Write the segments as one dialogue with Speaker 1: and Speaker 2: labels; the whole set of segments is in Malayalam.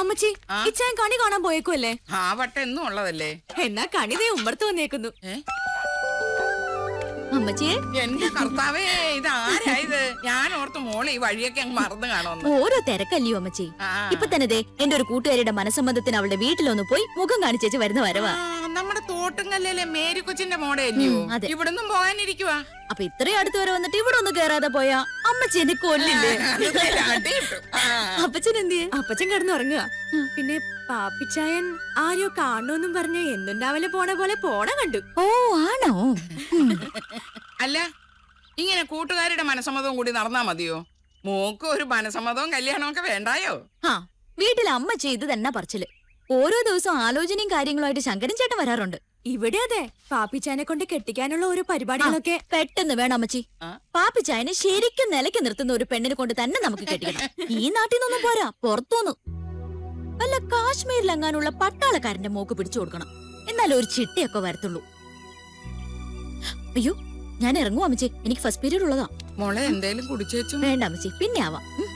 Speaker 1: അമ്മച്ചി
Speaker 2: ആ?
Speaker 1: ഇച്ചായൻ കണി കാണാൻ പോയേക്കുമല്ലേ
Speaker 2: ആ വട്ടം എന്നും ഉള്ളതല്ലേ
Speaker 1: എന്നാ കണി ദേ ഉമ്മർത്ത് വന്നേക്കുന്നു
Speaker 2: ഏ?
Speaker 1: അമ്മച്ചിയെ
Speaker 2: എന്റെ കർത്താവേ ഇത് ആരായത് ഞാൻ ഓർത്ത് മോളെ ഈ വഴിയൊക്കെ അങ്ങ് മറന്നു കാണുമെന്ന്
Speaker 3: ഓരോ തിരക്കല്ലയോ അമ്മച്ചി
Speaker 2: ആ.
Speaker 3: ഇപ്പൊ തന്നെ ദേ എന്റെ ഒരു കൂട്ടുകാരിയുടെ മനസ്സമ്മതത്തിന് അവളുടെ വീട്ടിലൊന്ന് പോയി മുഖം കാണിച്ചേച്ച് വരുന്ന വരവാ
Speaker 2: ആ, നമ്മുടെ തോട്ടുങ്കല്ലിലെ മേരി കൊച്ചിന്റെ മോടെ അല്ലയോ
Speaker 3: ഉം, അതെ.
Speaker 2: ഇവിടുന്നും പോകാനിരിക്കുവാ
Speaker 3: അപ്പൊ ഇത്രയും അടുത്ത് വരെ വന്നിട്ട് ഇവിടെ ഒന്ന് കേറാതെ പോയാ അമ്മച്ചി എന്നെ കൊല്ലില്ലേ അപ്പച്ചൻ എന്തിയെ
Speaker 1: അപ്പച്ചൻ കിടന്നുറങ്ങുക പിന്നെ പാപ്പിച്ചായൻ ആരോ കാണുമെന്നും പറഞ്ഞ് എന്നും രാവിലെ പോണ പോലെ പോണ കണ്ടു
Speaker 3: ഓ ആണോ
Speaker 2: അല്ല ഇങ്ങനെ കൂട്ടുകാരുടെ മനസ്സമ്മതവും കൂടി നടന്നാ മതിയോ മോക്ക് ഒരു മനസ്സമ്മതവും കല്യാണവും ഒക്കെ വേണ്ടായോ
Speaker 3: ആ വീട്ടിൽ അമ്മച്ചി ഇത് തന്നെ പറച്ചില് ഓരോ ദിവസവും ആലോചനയും കാര്യങ്ങളുമായിട്ട് ശങ്കരൻ ചേട്ടൻ വരാറുണ്ട്
Speaker 1: ഇവിടെ അതെ പാപ്പിച്ചായനെ കൊണ്ട് കെട്ടിക്കാനുള്ള ഓരോ പരിപാടികളൊക്കെ
Speaker 3: പെട്ടെന്ന് വേണം അമ്മച്ചി
Speaker 2: ആ.
Speaker 3: പാപ്പിച്ചായനെ ശരിക്കും നിലയ്ക്ക് നിർത്തുന്ന ഒരു പെണ്ണിനെ കൊണ്ട് തന്നെ നമുക്ക് കെട്ടിക്കണം ഈ നാട്ടിൽ നിന്നൊന്നും പോരാ പുറത്തുനിന്നു വല്ല കാശ്മീരിലെങ്ങാനുള്ള പട്ടാളക്കാരന്റെ മോക്ക് പിടിച്ചു കൊടുക്കണം എന്നാലും ഒരു ചിട്ടയൊക്കെ വരത്തുള്ളൂ അയ്യോ ഞാൻ ഇറങ്ങും അമ്മച്ചി എനിക്ക് ഫസ്റ്റ് പീരീഡ് ഉള്ളതാ
Speaker 2: മോളെ എന്തേലും കുടിച്ചേച്ചും
Speaker 3: വേണ്ട അമ്മച്ചി പിന്നെ ആവാം ഉം.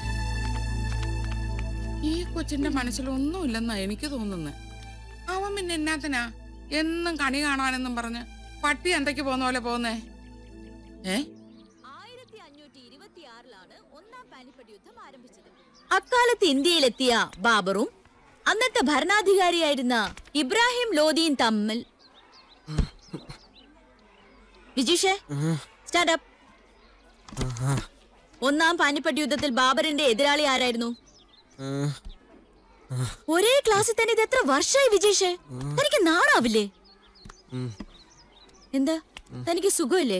Speaker 2: ഈ കൊച്ചിന്റെ മനസ്സിലൊന്നുമില്ലെന്നാ എനിക്ക് തോന്നുന്നത് അവൻ പിന്നെ എന്നാത്തിനാ എന്നും കണി കാണാനെന്നും പറഞ്ഞ് പട്ടി എന്തൊക്കെ പോകുന്ന പോലെ പോകുന്നേ ഏ
Speaker 3: അക്കാലത്ത് ഇന്ത്യയിലെത്തിയ ബാബറും അന്നത്തെ ഭരണാധികാരിയായിരുന്ന ഇബ്രാഹിം ലോദിയും തമ്മിൽ വിജീഷേ സ്റ്റാർട്ട് അപ്പ് ഒന്നാം പാനിപ്പട്ട് യുദ്ധത്തിൽ ബാബറിന്റെ എതിരാളി ആരായിരുന്നു ഒരേ ക്ലാസ്സിൽ തന്നെ ഇത് എത്ര വർഷമായി വിജീഷേ തനിക്ക് നാണാവില്ലേ എന്താ തനിക്ക് സുഖമില്ലേ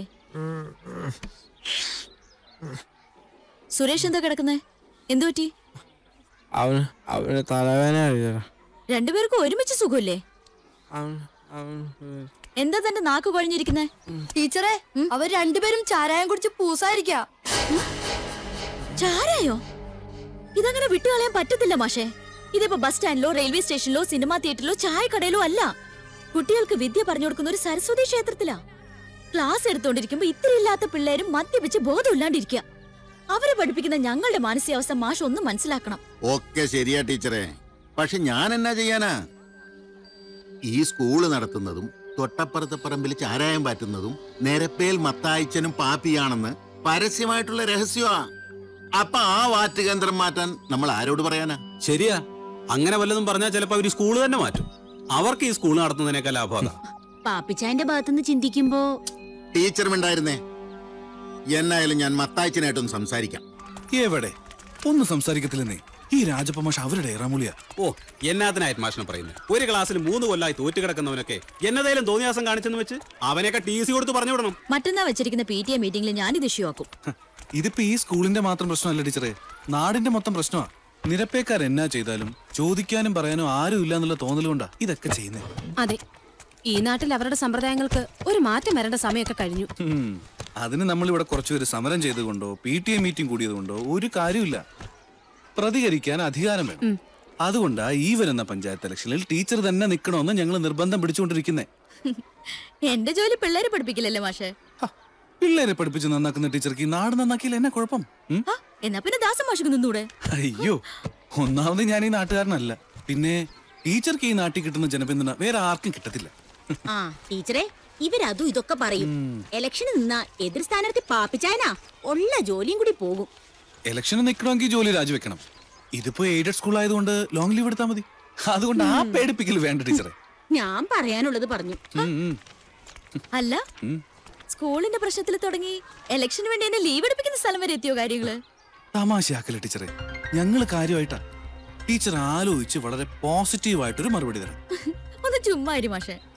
Speaker 3: സുരേഷ് എന്താ കിടക്കുന്നേ എന്തു പറ്റി
Speaker 4: അവന് അവന് തലവേദന അറിയാ
Speaker 3: രണ്ടുപേർക്കും ഒരുമിച്ച് സുഖമില്ലേ
Speaker 4: അവൻ അവൻ
Speaker 3: എന്താ തന്റെ നാക്ക് കുഴഞ്ഞിരിക്കുന്നേ
Speaker 5: ടീച്ചറെ അവർ രണ്ടുപേരും ചാരായം കുടിച്ച് പൂസായിരിക്കാ
Speaker 3: ചാരായോ ഇതങ്ങനെ വിട്ടുകളയാൻ പറ്റത്തില്ല മാഷേ ഇതിപ്പോ ബസ് സ്റ്റാൻഡിലോ റെയിൽവേ സ്റ്റേഷനിലോ സിനിമാ തിയേറ്ററിലോ ചായക്കടയിലോ അല്ല കുട്ടികൾക്ക് വിദ്യ പറഞ്ഞു കൊടുക്കുന്ന ഒരു സരസ്വതി ക്ഷേത്രത്തിലാ ക്ലാസ് എടുത്തോണ്ടിരിക്കുമ്പോ ഇത്തിരി ഇല്ലാത്ത പിള്ളേരും മദ്യപിച്ച് ബോധമില്ലാണ്ടിരിക്കുക അവരെ പഠിപ്പിക്കുന്ന ഞങ്ങളുടെ മാനസികാവസ്ഥ മാഷ് ഒന്ന് മനസ്സിലാക്കണം
Speaker 6: ഒക്കെ ശരിയാ ടീച്ചറെ പക്ഷെ ഞാൻ എന്നാ ചെയ്യാനാ ഈ സ്കൂള് നടത്തുന്നതും തൊട്ടപ്പുറത്തെ പറമ്പിൽ ചാരായം പാറ്റുന്നതും നിരപ്പേൽ മത്തായിച്ചനും പാപ്പിയാണെന്ന് പരസ്യമായിട്ടുള്ള രഹസ്യമാ അപ്പൊ ആ വാറ്റ് കേന്ദ്രം മാറ്റാൻ നമ്മൾ ആരോട് പറയാനാ
Speaker 7: ശരിയാ അങ്ങനെ വല്ലതും പറഞ്ഞാൽ ചിലപ്പോ അവര് സ്കൂൾ തന്നെ മാറ്റും അവർക്ക് ഈ സ്കൂൾ നടത്തുന്നതിനേക്കാൾ ലാഭം അതാ
Speaker 3: പാപ്പിച്ചായന്റെ ഭാഗത്തുനിന്ന് ചിന്തിക്കുമ്പോ
Speaker 6: ടീച്ചറും ഉണ്ടായിരുന്നേ എന്നായാലും ഞാൻ മത്തായിച്ചനായിട്ടൊന്ന് സംസാരിക്കാം
Speaker 8: എവിടെ ഒന്നും സംസാരിക്കത്തില്ലെന്നേ ഈ രാജപ്പമാഷ അവരുടെ ഇറമൂലിയ
Speaker 7: ഓ എന്നാത്തിനായിട്ട് മാഷിനെ പറയുന്നത് ഒരു ക്ലാസ്സിൽ മൂന്ന് കൊല്ലായി തോറ്റു കിടക്കുന്നവനൊക്കെ എന്നതേലും തോന്നിയാസം കാണിച്ചെന്ന് വെച്ച് അവനെയൊക്കെ ടി സി കൊടുത്ത് പറഞ്ഞു വിടണം
Speaker 3: മറ്റന്നാ വെച്ചിരിക്കുന്ന പി ടി എ മീറ്റിംഗിൽ ഞാനിത് ഇഷ്യൂ ആക്കും
Speaker 8: ഇതിപ്പോ ഈ സ്കൂളിന്റെ മാത്രം പ്രശ്നമല്ല ടീച്ചറെ നാടിന്റെ മൊത്തം പ്രശ്നമാ നിരപ്പേക്കാർ എന്നാ ചെയ്താലും ചോദിക്കാനും പറയാനും ആരും ഇല്ല എന്നുള്ള തോന്നലുകൊണ്ടാ ഇതൊക്കെ ചെയ്യുന്നത്
Speaker 5: അതെ ഈ നാട്ടിൽ അവരുടെ സമ്പ്രദായങ്ങൾക്ക് ഒരു മാറ്റം വരേണ്ട സമയമൊക്കെ കഴിഞ്ഞു
Speaker 8: ഉം. അതിന് നമ്മളിവിടെ കുറച്ചുപേര് സമരം ചെയ്തുകൊണ്ടോ പി ടി എ മീറ്റിംഗ് കൂടിയതുകൊണ്ടോ ഒരു കാര്യമില്ല പ്രതികരിക്കാൻ അധികാരം വേണം അതുകൊണ്ടാ ഈ വരുന്ന പഞ്ചായത്ത് ഇലക്ഷനിൽ ടീച്ചർ തന്നെ നിൽക്കണമെന്ന് ഞങ്ങൾ നിർബന്ധം പിടിച്ചുകൊണ്ടിരിക്കുന്നേ
Speaker 3: എന്റെ ജോലി പിള്ളേരെ പഠിപ്പിക്കില്ലല്ലേ മാഷേ
Speaker 8: ഹ, പിള്ളേരെ പഠിപ്പിച്ച് നന്നാക്കുന്ന ടീച്ചർക്ക് ഈ നാട് നന്നാക്കിയില്ല എന്നാ കുഴപ്പം ഉം?
Speaker 3: ആ, എന്നാ പിന്നെ ദാസം മാഷക്ക് നിന്നൂടെ
Speaker 8: അയ്യോ ഒന്നാമത് ഞാൻ ഈ നാട്ടുകാരനല്ല പിന്നെ ടീച്ചർക്ക് ഈ നാട്ടിൽ കിട്ടുന്ന ജനപിന്തുണ വേറെ ആർക്കും കിട്ടത്തില്ല
Speaker 3: ആ ടീച്ചറെ ഇവരതും ഇതൊക്കെ പറയും ഇലക്ഷന് നിന്നാ എതിർ സ്ഥാനാർത്ഥി പാപ്പിച്ചായനാ ഉള്ള ജോലിയും കൂടി പോകും
Speaker 8: ഇലക്ഷന് നിൽക്കണമെങ്കിൽ ജോലി രാജിവെക്കണം ഇതിപ്പോ എയ്ഡഡ് സ്കൂൾ ആയതുകൊണ്ട് ലോങ് ലീവ് എടുത്താൽ മതി അതുകൊണ്ട് ആ പേടിപ്പിക്കൽ വേണ്ട ടീച്ചറെ
Speaker 3: ഞാൻ പറയാനുള്ളത് പറഞ്ഞു
Speaker 8: ഉം, ഉം.
Speaker 3: അല്ല സ്കൂളിന്റെ പ്രശ്നത്തിൽ തുടങ്ങി ഇലക്ഷന് വേണ്ടി എന്നെ ലീവ് എടുപ്പിക്കുന്ന സ്ഥലം വരെ എത്തിയോ കാര്യങ്ങള്
Speaker 8: തമാശയാക്കല്ലേ ടീച്ചറെ ഞങ്ങള് കാര്യമായിട്ടാ ടീച്ചർ ആലോചിച്ച് വളരെ പോസിറ്റീവായിട്ടൊരു മറുപടി തരണം
Speaker 3: ഒന്ന് ചുമ്മാ ഇരി മാഷേ